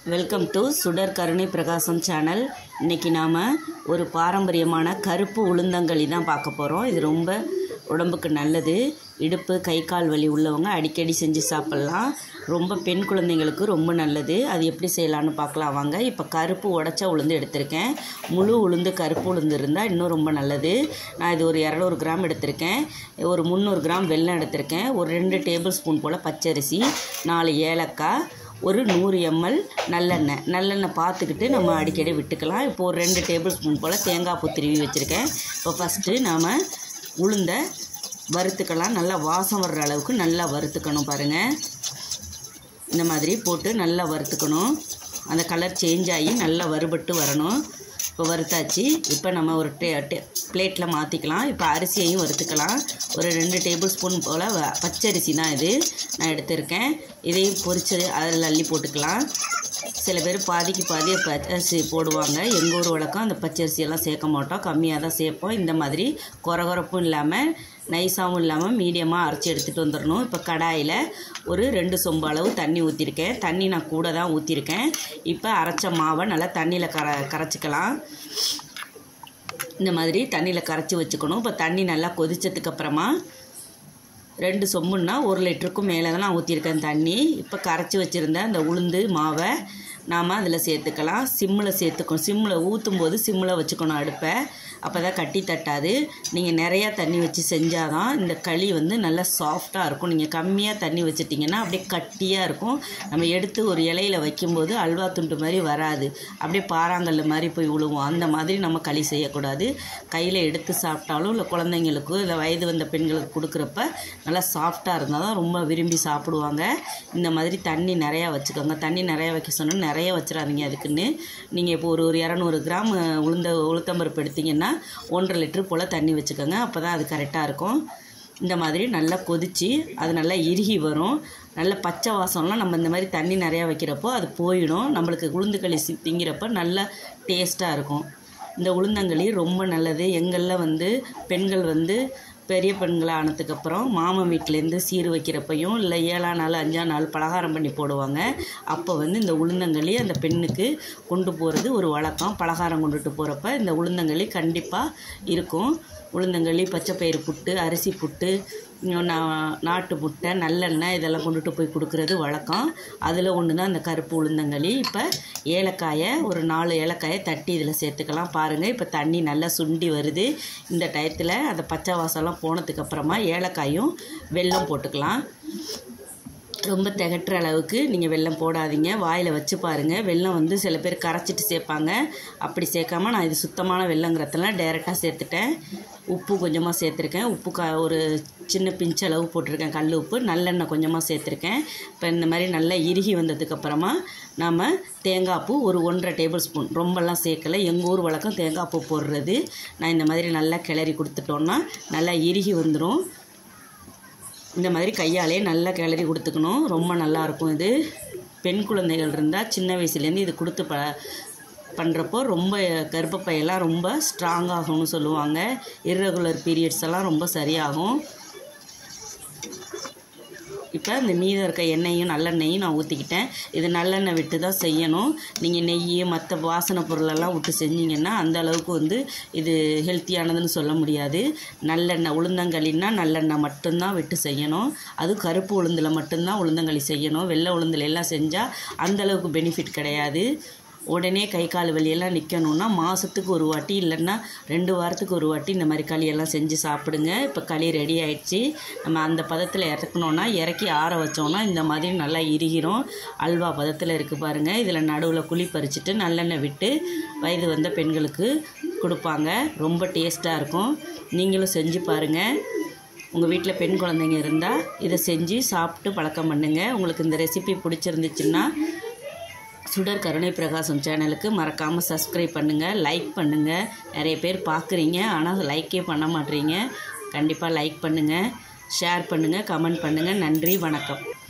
welcome to சுடர் கருணை பிரகாசம் சேனல் இன்றைக்கி நாம் ஒரு பாரம்பரியமான கருப்பு உளுந்தங்களி தான் பார்க்க போகிறோம் இது ரொம்ப உடம்புக்கு நல்லது இடுப்பு கை கால் வலி உள்ளவங்க அடிக்கடி செஞ்சு சாப்பிட்லாம் ரொம்ப பெண் குழந்தைங்களுக்கு ரொம்ப நல்லது அது எப்படி செய்யலான்னு பார்க்கலாம் வாங்க இப்போ கருப்பு உடச்ச உளுந்து எடுத்திருக்கேன் முழு உளுந்து கருப்பு உளுந்து இருந்தால் இன்னும் ரொம்ப நல்லது நான் இது ஒரு இரநூறு கிராம் எடுத்திருக்கேன் ஒரு முந்நூறு கிராம் வெல்லம் எடுத்திருக்கேன் ஒரு ரெண்டு டேபிள் ஸ்பூன் போல் பச்சரிசி நாலு ஏலக்காய் ஒரு நூறு எம்எல் நல்லெண்ணெய் நல்லெண்ணெய் பார்த்துக்கிட்டு நம்ம அடிக்கடி விட்டுக்கலாம் இப்போ ஒரு ரெண்டு டேபிள் ஸ்பூன் போல் தேங்காய் பூ திருவி வச்சுருக்கேன் இப்போ ஃபஸ்ட்டு நாம் உளுந்த வறுத்துக்கலாம் நல்லா வாசம் வர்ற அளவுக்கு நல்லா வறுத்துக்கணும் பாருங்கள் இந்த மாதிரி போட்டு நல்லா வறுத்துக்கணும் அந்த கலர் சேஞ்ச் ஆகி நல்லா வறுபட்டு வரணும் இப்போ வறுத்தாச்சு இப்போ நம்ம ஒரு டே டே பிளேட்டில் மாற்றிக்கலாம் இப்போ அரிசியையும் வறுத்துக்கலாம் ஒரு ரெண்டு டேபிள் ஸ்பூன் போல் வ- பச்சரிசி தான் இது நான் எடுத்திருக்கேன் இதையும் பொரிச்சு அதில் அள்ளி போட்டுக்கலாம் சில பேர் பாதிக்கு பாதி பச்சரிசி போடுவாங்க எங்கள் ஊர் வழக்கம் அந்த பச்சரிசியெல்லாம் சேர்க்க மாட்டோம் கம்மியாக தான் சேர்ப்போம் இந்த மாதிரி கொரகொரப்பும் இல்லாமல் நைஸாகவும் இல்லாமல் மீடியமாக அரைச்சி எடுத்துகிட்டு வந்துடணும் இப்போ கடாயில் ஒரு ரெண்டு சொம்பு அளவு தண்ணி ஊற்றிருக்கேன் தண்ணி நான் கூட தான் ஊற்றிருக்கேன் இப்போ அரைச்ச மாவை நல்லா தண்ணியில் கர கரைச்சிக்கலாம் இந்த மாதிரி தண்ணியில் கரைச்சி வச்சுக்கணும் இப்போ தண்ணி நல்லா கொதிச்சதுக்கு அப்புறமா ரெண்டு சொம்புன்னா ஒரு லிட்டருக்கும் மேலே தான் நான் ஊற்றிருக்கேன் தண்ணி இப்போ கரைச்சி வச்சுருந்த அந்த உளுந்து மாவை நாம் அதில் சேர்த்துக்கலாம் சிம்மில் சேர்த்துக்கணும் சிம்மில் ஊற்றும் போது சிம்மில் வச்சுக்கணும் அடுப்பை அப்போ தான் கட்டி தட்டாது நீங்கள் நிறையா தண்ணி வச்சு செஞ்சால் தான் இந்த களி வந்து நல்லா சாஃப்டாக இருக்கும் நீங்கள் கம்மியாக தண்ணி வச்சிட்டிங்கன்னா அப்படியே கட்டியாக இருக்கும் நம்ம எடுத்து ஒரு இலையில வைக்கும்போது அல்வா துண்டு மாதிரி வராது அப்படியே பாறாங்கல்ல மாதிரி போய் விழுவோம் அந்த மாதிரி நம்ம களி செய்யக்கூடாது கையில் எடுத்து சாப்பிட்டாலும் இல்லை குழந்தைங்களுக்கு இல்லை வயது வந்த பெண்களுக்கு கொடுக்குறப்ப நல்லா சாஃப்டாக இருந்தால் தான் ரொம்ப விரும்பி சாப்பிடுவாங்க இந்த மாதிரி தண்ணி நிறையா வச்சுக்கோங்க தண்ணி நிறையா வைக்க சொன்னால் நிறைய வச்சிடாதீங்க அதுக்குன்னு நீங்கள் இப்போ ஒரு ஒரு இரநூறு கிராம் உளுந்த உளுத்தம்பருப்பு எடுத்தீங்கன்னா ஒன்றரை லிட்டர் போல் தண்ணி வச்சுக்கோங்க அப்போ தான் அது கரெக்டாக இருக்கும் இந்த மாதிரி நல்லா கொதித்து அது நல்லா இறுகி வரும் நல்ல பச்சை வாசம்லாம் நம்ம இந்த மாதிரி தண்ணி நிறையா வைக்கிறப்போ அது போயிடும் நம்மளுக்கு உளுந்துக்களி சி திங்கிறப்ப நல்லா டேஸ்ட்டாக இருக்கும் இந்த உளுந்தங்களி ரொம்ப நல்லது எங்களில் வந்து பெண்கள் வந்து பெரிய பெண்களாக ஆனதுக்கப்புறம் மாமன் வீட்டிலேருந்து சீர் வைக்கிறப்பையும் இல்லை ஏழாம் நாள் அஞ்சாம் நாள் பலகாரம் பண்ணி போடுவாங்க அப்போ வந்து இந்த உளுந்தங்களி அந்த பெண்ணுக்கு கொண்டு போகிறது ஒரு வழக்கம் பலகாரம் கொண்டுட்டு போகிறப்ப இந்த உளுந்தங்களி கண்டிப்பாக இருக்கும் உளுந்தங்களி பச்சைப்பயிறு புட்டு அரிசி புட்டு இன்னும் நா- நாட்டு முட்டை நல்லெண்ணெய் இதெல்லாம் கொண்டுட்டு போய் கொடுக்குறது வழக்கம் அதில் ஒன்று தான் இந்த கருப்பு உளுந்தங்களி இப்போ ஏலக்காயை ஒரு நாலு ஏலக்காயை தட்டி இதில் சேர்த்துக்கலாம் பாருங்கள் இப்போ தண்ணி நல்லா சுண்டி வருது இந்த டயத்தில் அந்த பச்சை வாசம்லாம் போனதுக்கப்புறமா ஏலக்காயும் வெல்லம் போட்டுக்கலாம் ரொம்ப திகட்டுற அளவுக்கு நீங்கள் வெல்லம் போடாதீங்க வாயில் வச்சு பாருங்கள் வெல்லம் வந்து சில பேர் கரைச்சிட்டு சேர்ப்பாங்க அப்படி சேர்க்காம நான் இது சுத்தமான வெல்லங்கிறதெல்லாம் டைரெக்டாக சேர்த்துட்டேன் உப்பு கொஞ்சமாக சேர்த்துருக்கேன் உப்பு க ஒரு சின்ன பிஞ்ச் அளவு போட்டிருக்கேன் கல் உப்பு நல்லெண்ணெய் கொஞ்சமாக சேர்த்துருக்கேன் இப்போ இந்த மாதிரி நல்லா இறுகி வந்ததுக்கப்புறமா நாம் தேங்காய் பூ ஒரு ஒன்றரை டேபிள் ஸ்பூன் ரொம்பலாம் சேர்க்கலை எங்கள் ஊர் வழக்கம் தேங்காய் பூ போடுறது நான் இந்த மாதிரி நல்லா கிளறி கொடுத்துட்டோன்னா நல்லா இறுகி வந்துடும் இந்த மாதிரி கையாலே நல்லா கிளறி கொடுத்துக்கணும் ரொம்ப நல்லா இருக்கும் இது பெண் குழந்தைகள் இருந்தால் சின்ன வயசுலேருந்து இது கொடுத்து ப பண்ணுறப்போ ரொம்ப கர்ப்பப்பையெல்லாம் ரொம்ப ஸ்ட்ராங் ஆகும்னு சொல்லுவாங்க இர்ரெகுலர் பீரியட்ஸ் எல்லாம் ரொம்ப சரியாகும் இப்போ இந்த மீதம் இருக்க எண்ணெயும் நல்லெண்ணெயும் நான் ஊற்றிக்கிட்டேன் இது நல்லெண்ணெய் விட்டு தான் செய்யணும் நீங்கள் நெய் மற்ற வாசனை பொருளெல்லாம் விட்டு செஞ்சீங்கன்னா அந்த அளவுக்கு வந்து இது ஹெல்த்தியானதுன்னு சொல்ல முடியாது நல்லெண்ணெய் உளுந்தங்களின்னா நல்லெண்ணெய் மட்டும்தான் விட்டு செய்யணும் அதுவும் கருப்பு உளுந்தில் மட்டும்தான் உளுந்தங்களி செய்யணும் வெள்ளை உளுந்துல எல்லாம் செஞ்சால் அந்த அளவுக்கு பெனிஃபிட் கிடையாது உடனே கை கால் வலியெல்லாம் நிற்கணுன்னா மாதத்துக்கு ஒரு வாட்டி இல்லைன்னா ரெண்டு வாரத்துக்கு ஒரு வாட்டி இந்த மாதிரி களியெல்லாம் செஞ்சு சாப்பிடுங்க இப்போ களி ரெடி ஆயிடுச்சு நம்ம அந்த பதத்தில் இறக்கணுன்னா இறக்கி ஆற வச்சோன்னா இந்த மாதிரி நல்லா இறுகிரும் அல்வா பதத்தில் இருக்குது பாருங்கள் இதில் நடுவில் குழி பறிச்சுட்டு நல்லெண்ணெய் விட்டு வயது வந்த பெண்களுக்கு கொடுப்பாங்க ரொம்ப டேஸ்ட்டாக இருக்கும் நீங்களும் செஞ்சு பாருங்கள் உங்கள் வீட்டில் பெண் குழந்தைங்க இருந்தால் இதை செஞ்சு சாப்பிட்டு பழக்கம் பண்ணுங்கள் உங்களுக்கு இந்த ரெசிபி பிடிச்சிருந்துச்சுன்னா சுடர் கருணை பிரகாசம் சேனலுக்கு மறக்காமல் சப்ஸ்கிரைப் பண்ணுங்கள் லைக் பண்ணுங்கள் நிறைய பேர் பார்க்குறீங்க ஆனால் லைக்கே பண்ண மாட்டீங்க கண்டிப்பாக லைக் பண்ணுங்கள் ஷேர் பண்ணுங்கள் கமெண்ட் பண்ணுங்கள் நன்றி வணக்கம்